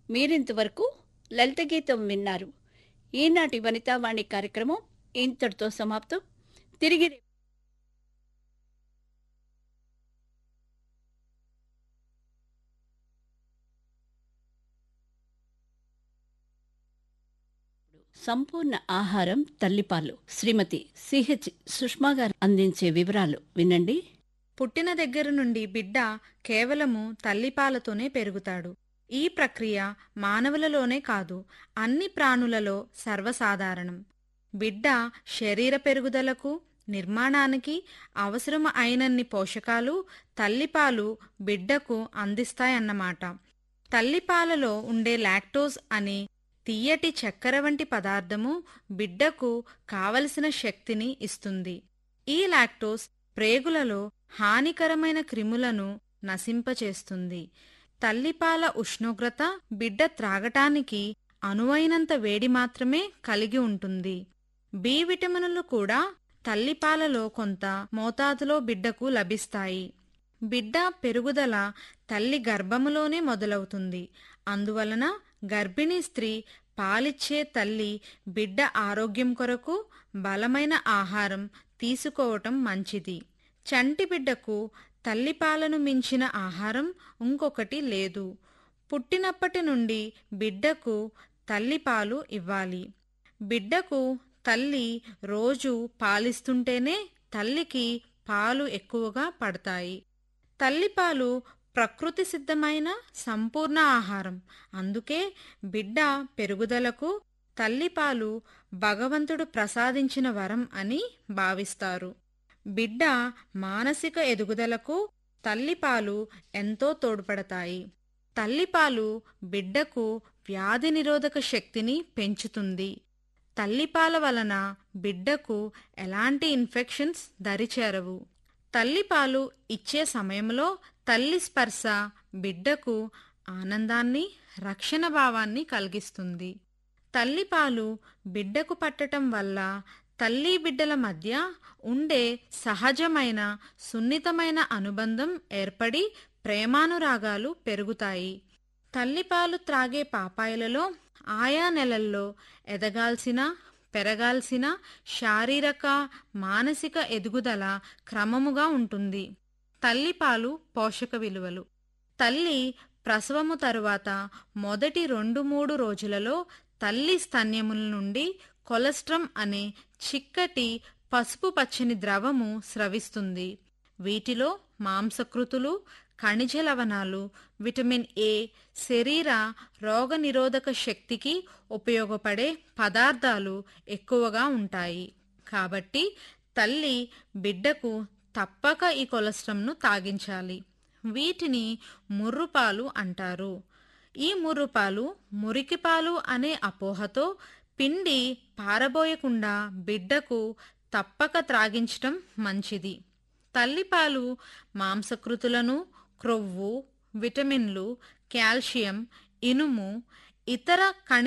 మీరింతవరకు లలిత గీతం విన్నారు ఈనాటి వనితావాణి కార్యక్రమం ఇంతటితో సమాప్తం తిరిగి రే- సంపూర్ణ ఆహారం తల్లిపాలు శ్రీమతి సిహెచ్ సుష్మా గారు అందించే వివరాలు వినండి పుట్టిన దగ్గర నుండి బిడ్డ కేవలము తల్లిపాలతోనే పెరుగుతాడు ఈ ప్రక్రియ మానవులలోనే కాదు అన్ని ప్రాణులలో సర్వసాధారణం బిడ్డ శరీర పెరుగుదలకు నిర్మాణానికి అవసరం అయినన్ని పోషకాలు తల్లిపాలు బిడ్డకు అందిస్తాయన్నమాట తల్లిపాలలో ఉండే లాక్టోజ్ అనే తియ్యటి చక్కెర వంటి పదార్థము బిడ్డకు కావలసిన శక్తిని ఇస్తుంది ఈ లాక్టోస్ ప్రేగులలో హానికరమైన క్రిములను నశింపచేస్తుంది తల్లిపాల ఉష్ణోగ్రత బిడ్డ త్రాగటానికి అనువైనంత వేడి మాత్రమే కలిగి ఉంటుంది బి విటమినులు కూడా తల్లిపాలలో కొంత మోతాదులో బిడ్డకు లభిస్తాయి బిడ్డ పెరుగుదల తల్లి గర్భములోనే మొదలవుతుంది అందువలన గర్భిణీ స్త్రీ పాలిచ్చే తల్లి బిడ్డ ఆరోగ్యం కొరకు బలమైన ఆహారం తీసుకోవటం మంచిది చంటి బిడ్డకు తల్లిపాలను మించిన ఆహారం ఇంకొకటి లేదు పుట్టినప్పటి నుండి బిడ్డకు తల్లిపాలు ఇవ్వాలి బిడ్డకు తల్లి రోజు పాలిస్తుంటేనే తల్లికి పాలు ఎక్కువగా పడతాయి తల్లిపాలు ప్రకృతి సిద్ధమైన సంపూర్ణ ఆహారం అందుకే బిడ్డ పెరుగుదలకు తల్లిపాలు భగవంతుడు ప్రసాదించిన వరం అని భావిస్తారు బిడ్డ మానసిక ఎదుగుదలకు తల్లిపాలు ఎంతో తోడ్పడతాయి తల్లిపాలు బిడ్డకు వ్యాధి నిరోధక శక్తిని పెంచుతుంది తల్లిపాల వలన బిడ్డకు ఎలాంటి ఇన్ఫెక్షన్స్ దరిచేరవు తల్లిపాలు ఇచ్చే సమయంలో తల్లి స్పర్శ బిడ్డకు ఆనందాన్ని రక్షణ భావాన్ని కలిగిస్తుంది తల్లిపాలు బిడ్డకు పట్టటం వల్ల తల్లి బిడ్డల మధ్య ఉండే సహజమైన సున్నితమైన అనుబంధం ఏర్పడి ప్రేమానురాగాలు పెరుగుతాయి తల్లిపాలు త్రాగే పాపాయిలలో ఆయా నెలల్లో ఎదగాల్సిన పెరగాల్సిన శారీరక మానసిక ఎదుగుదల క్రమముగా ఉంటుంది తల్లిపాలు పోషక విలువలు తల్లి ప్రసవము తరువాత మొదటి రెండు మూడు రోజులలో తల్లి స్తన్యముల నుండి కొలెస్ట్రమ్ అనే చిక్కటి పసుపు పచ్చని ద్రవము స్రవిస్తుంది వీటిలో మాంసకృతులు ఖనిజ లవణాలు విటమిన్ ఏ శరీర రోగనిరోధక శక్తికి ఉపయోగపడే పదార్థాలు ఎక్కువగా ఉంటాయి కాబట్టి తల్లి బిడ్డకు తప్పక ఈ కొలెస్ట్రామ్ను తాగించాలి వీటిని ముర్రుపాలు అంటారు ఈ ముర్రుపాలు మురికిపాలు అనే అపోహతో పిండి పారబోయకుండా బిడ్డకు తప్పక త్రాగించటం మంచిది తల్లిపాలు మాంసకృతులను క్రొవ్వు విటమిన్లు కాల్షియం ఇనుము ఇతర ఖని